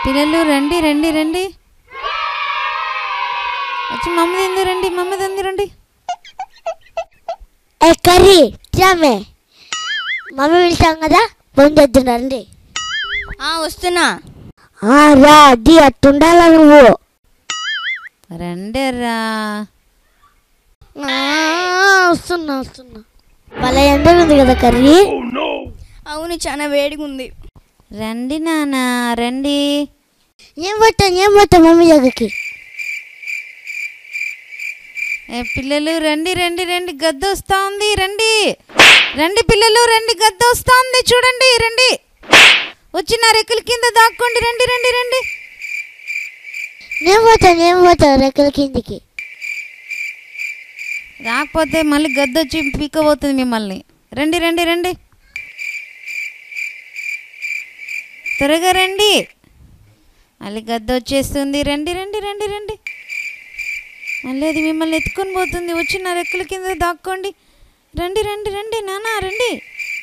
పిల్లలు రండి రండి రండి వచ్చి మమ్మ తింది రండి మమ్మ తింది రండి ఏ కర్రీ తినమే మమ్మీ పిలిచాం కదా ఫోన్ చేద్దునండి వస్తున్నా రా అది అట్టుండాలా నువ్వు రండి రా ఆ, వస్తున్నా వస్తున్నా భలే ఎండగా ఉంది కదా కర్రీ అవును చాలా వేడిగా ఉంది రండి నాన్న రండి ఏం పట్టా ఏం పట్టా మమ్మీ దగ్గరికి ఏ పిల్లలు రండి రండి రండి గద్ద వస్తా ఉంది రండి రండి పిల్లలు రండి గద్ద వస్తా ఉంది చూడండి రండి వచ్చి నా రెక్కల కింద దాక్కోండి రండి రండి రండి నేను పోతా నేను పోతా రెక్కల కిందికి రాకపోతే మళ్ళీ గద్ద వచ్చి పీకపోతుంది మిమ్మల్ని రండి రండి రండి త్వరగా రండి మళ్ళీ గద్ద వచ్చేస్తుంది రండి రండి రండి రండి మళ్ళీ అది మిమ్మల్ని ఎత్తుకొని పోతుంది వచ్చి నా రెక్కల కింద దాక్కోండి రండి రండి రండి నాన్న రండి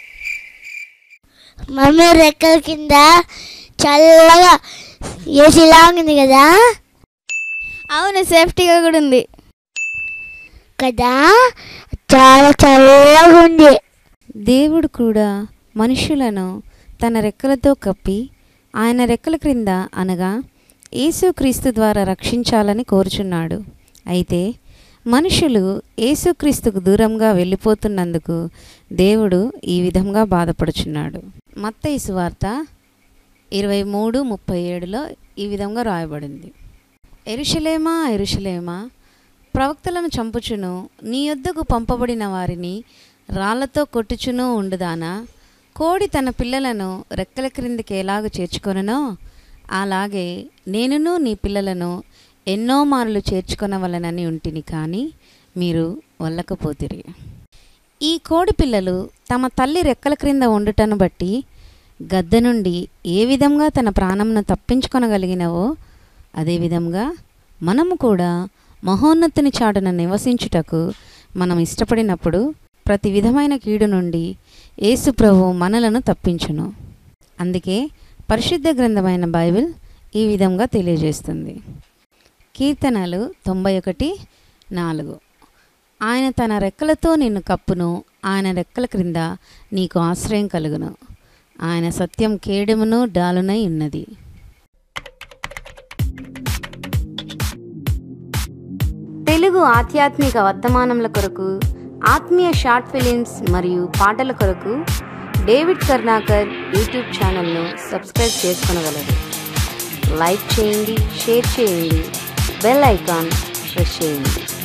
మమ్మీ రెక్కల కింద చల్లగా ఏసీలా ఉంది కదా అవును సేఫ్టీగా కూడా ఉంది కదా చాలా చల్లగా ఉంది దేవుడు కూడా మనుషులను తన రెక్కలతో కప్పి ఆయన రెక్కల క్రింద అనగా యేసుక్రీస్తు ద్వారా రక్షించాలని కోరుచున్నాడు అయితే మనుషులు యేసుక్రీస్తుకు దూరంగా వెళ్ళిపోతున్నందుకు దేవుడు ఈ విధంగా బాధపడుచున్నాడు మత్తయి సువార్త ఇరవై మూడు ముప్పై ఏడులో ఈ విధంగా రాయబడింది ఎరుషలేమా ఎరుషలేమా ప్రవక్తలను చంపుచును నీ యొద్దకు పంపబడిన వారిని రాళ్లతో కొట్టుచును ఉండుదానా కోడి తన పిల్లలను రెక్కల క్రిందికి ఎలాగ చేర్చుకొనునో అలాగే నేనును నీ పిల్లలను ఎన్నో మార్లు చేర్చుకొనవలనని ఉంటిని కానీ మీరు వల్లకపోతిరి ఈ కోడి పిల్లలు తమ తల్లి రెక్కల క్రింద ఉండుటను బట్టి గద్ద నుండి ఏ విధంగా తన ప్రాణంను తప్పించుకొనగలిగినవో అదేవిధంగా మనము కూడా మహోన్నతుని చాటున నివసించుటకు మనం ఇష్టపడినప్పుడు ప్రతి విధమైన కీడు నుండి యేసు ప్రభు మనలను తప్పించును అందుకే పరిశుద్ధ గ్రంథమైన బైబిల్ ఈ విధంగా తెలియజేస్తుంది కీర్తనలు తొంభై ఒకటి నాలుగు ఆయన తన రెక్కలతో నిన్ను కప్పును ఆయన రెక్కల క్రింద నీకు ఆశ్రయం కలుగును ఆయన సత్యం కేడమును డాలునై ఉన్నది తెలుగు ఆధ్యాత్మిక వర్తమానముల కొరకు ఆత్మీయ షార్ట్ ఫిలిమ్స్ మరియు పాటల కొరకు డేవిడ్ కర్ణాకర్ యూట్యూబ్ ఛానల్ను సబ్స్క్రైబ్ చేసుకొనగలరు లైక్ చేయండి షేర్ చేయండి బెల్ ఐకాన్ ప్రెస్ చేయండి